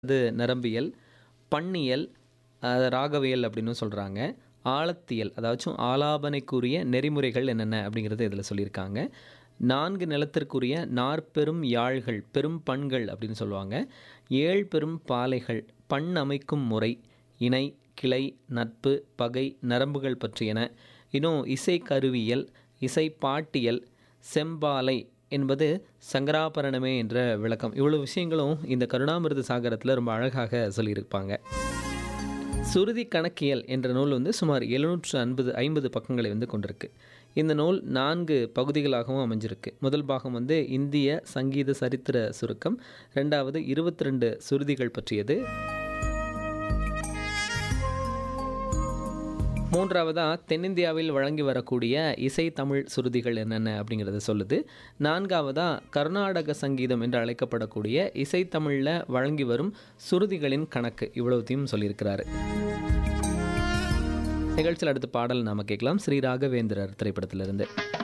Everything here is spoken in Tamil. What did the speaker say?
அது நரம்பியல் பண்ணியல் அஹ், ராகவியல் அப்படின்னு சொல்கிறாங்க ஆழத்தியல் அதாச்சும் ஆலாபனைக்குரிய நெறிமுறைகள் என்னென்ன அப்படிங்கிறத இதில் சொல்லியிருக்காங்க நான்கு நிலத்திற்குரிய நாற்பெரும் யாழ்கள் பெரும் பண்கள் அப்படின்னு சொல்லுவாங்க ஏழ் பெரும் பாலைகள் பண் அமைக்கும் முறை இணை கிளை நட்பு பகை நரம்புகள் பற்றியன இன்னும் இசை கருவியல் இசை பாட்டியல் செம்பாலை என்பது சங்கராபரணமே என்ற விளக்கம் இவ்வளோ விஷயங்களும் இந்த கருணாமிருத சாகரத்தில் ரொம்ப அழகாக சொல்லியிருப்பாங்க சுருதி கணக்கியல் என்ற நூல் வந்து சுமார் எழுநூற்று ஐம்பது ஐம்பது பக்கங்களை வந்து கொண்டிருக்கு இந்த நூல் நான்கு பகுதிகளாகவும் அமைஞ்சிருக்கு முதல் பாகம் வந்து இந்திய சங்கீத சரித்திர சுருக்கம் ரெண்டாவது இருபத்தி ரெண்டு சுருதிகள் பற்றியது மூன்றாவதாக தென்னிந்தியாவில் வழங்கி வரக்கூடிய இசை தமிழ் சுருதிகள் என்னென்ன அப்படிங்கிறத சொல்லுது நான்காவதாக கர்நாடக சங்கீதம் என்று அழைக்கப்படக்கூடிய இசை தமிழில் வழங்கி வரும் சுருதிகளின் கணக்கு இவ்வளவுத்தையும் சொல்லியிருக்கிறாரு நிகழ்ச்சியில் அடுத்த பாடல் நாம கேட்கலாம் ஸ்ரீ ராகவேந்திரர் திரைப்படத்திலிருந்து